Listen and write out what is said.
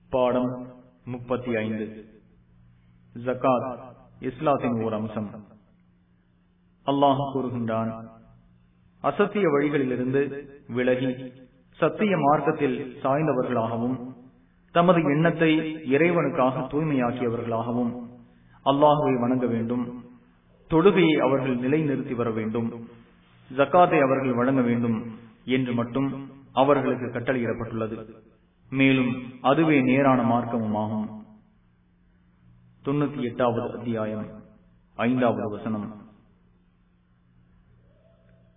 பாடம் முப்பத்தி ஐந்து ஜகாத் இஸ்லாத்தின் ஓர் அம்சம் அல்லாஹ் கூறுகின்றான் அசத்திய வழிகளிலிருந்து விலகி சத்திய மார்க்கத்தில் சாய்ந்தவர்களாகவும் தமது எண்ணத்தை இறைவனுக்காக தூய்மையாக்கியவர்களாகவும் அல்லாஹுவை வணங்க வேண்டும் தொழுகையை அவர்கள் நிலைநிறுத்தி வர வேண்டும் ஜக்காத்தை அவர்கள் வழங்க வேண்டும் என்று மட்டும் அவர்களுக்கு கட்டளையிடப்பட்டுள்ளது மேலும் அதுவே நேரான மார்க்கமும் ஆகும் தொண்ணூத்தி எட்டாவது அத்தியாயம் ஐந்தாவது வசனம்